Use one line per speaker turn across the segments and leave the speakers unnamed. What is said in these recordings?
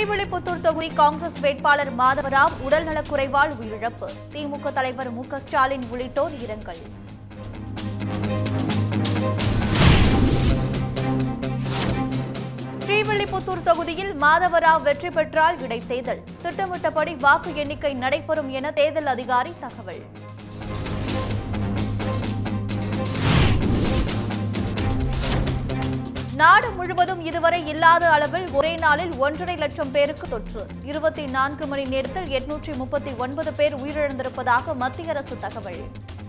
ஸ்ரீவில்லிபுத்தூர் தொகுதி காங்கிரஸ் வேட்பாளர் மாதவராவ் உடல்நலக்குறைவால் உயிரிழப்பு திமுக தலைவர் மு க ஸ்டாலின் உள்ளிட்டோர் இரங்கல் ஸ்ரீவில்லிபுத்தூர் தொகுதியில் மாதவராவ் வெற்றி பெற்றால் இடைத்தேர்தல் திட்டமிட்டபடி வாக்கு எண்ணிக்கை நடைபெறும் என தேர்தல் அதிகாரி தகவல் நாடு முழுவதும் இதுவரை இல்லாத அளவில் ஒரே நாளில் ஒன்றரை லட்சம் பேருக்கு தொற்று இருபத்தி நான்கு மணி நேரத்தில் எட்நூற்றி முப்பத்தி ஒன்பது பேர் உயிரிழந்திருப்பதாக மத்திய அரசு தகவல்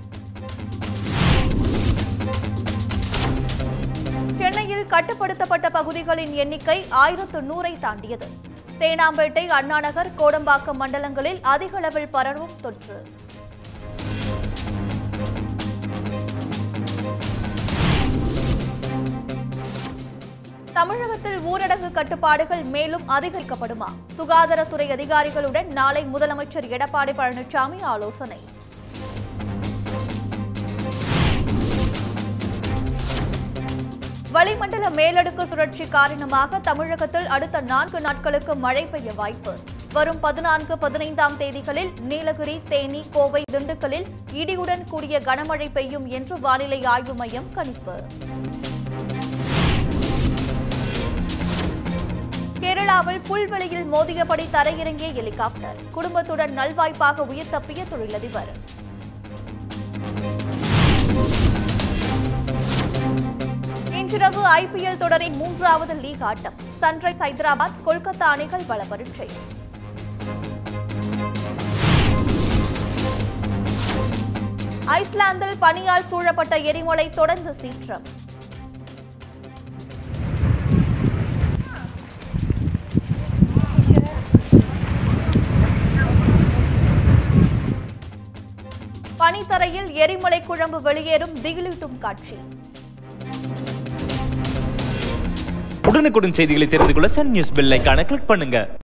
சென்னையில் கட்டுப்படுத்தப்பட்ட பகுதிகளின் எண்ணிக்கை ஆயிரத்து நூறை தாண்டியது தேனாம்பேட்டை அண்ணாநகர் கோடம்பாக்கம் மண்டலங்களில் அதிக அளவில் பரவும் தொற்று தமிழகத்தில் ஊரடங்கு கட்டுப்பாடுகள் மேலும் அதிகரிக்கப்படுமா சுகாதாரத்துறை அதிகாரிகளுடன் நாளை முதலமைச்சர் எடப்பாடி பழனிசாமி ஆலோசனை வளிமண்டல மேலடுக்கு சுழற்சி காரணமாக தமிழகத்தில் அடுத்த நான்கு நாட்களுக்கு மழை பெய்ய வாய்ப்பு வரும் பதினான்கு பதினைந்தாம் தேதிகளில் நீலகிரி தேனி கோவை திண்டுக்கல்லில் இடியுடன் கூடிய கனமழை பெய்யும் என்று வானிலை ஆய்வு மையம் கணிப்பு கேரளாவில் புல்வெளியில் மோதியபடி தரையிறங்கிய ஹெலிகாப்டர் குடும்பத்துடன் நல்வாய்ப்பாக உயிர் தப்பிய தொழிலதிபர் இன்றிரவு ஐபிஎல் தொடரின் மூன்றாவது லீக் ஆட்டம் சன்ரைஸ் ஹைதராபாத் கொல்கத்தா அணிகள் பல பரீட்சை ஐஸ்லாந்தில் பனியால் சூழப்பட்ட எரிமலை தொடர்ந்து சீற்றம் பனித்தரையில் எரிமலை குழம்பு வெளியேறும் திகிலூட்டும் காட்சி
உடனுக்குடன் செய்திகளை தெரிந்து கொள்ள சன் நியூஸ் பெல் ஐகானை கிளிக் பண்ணுங்க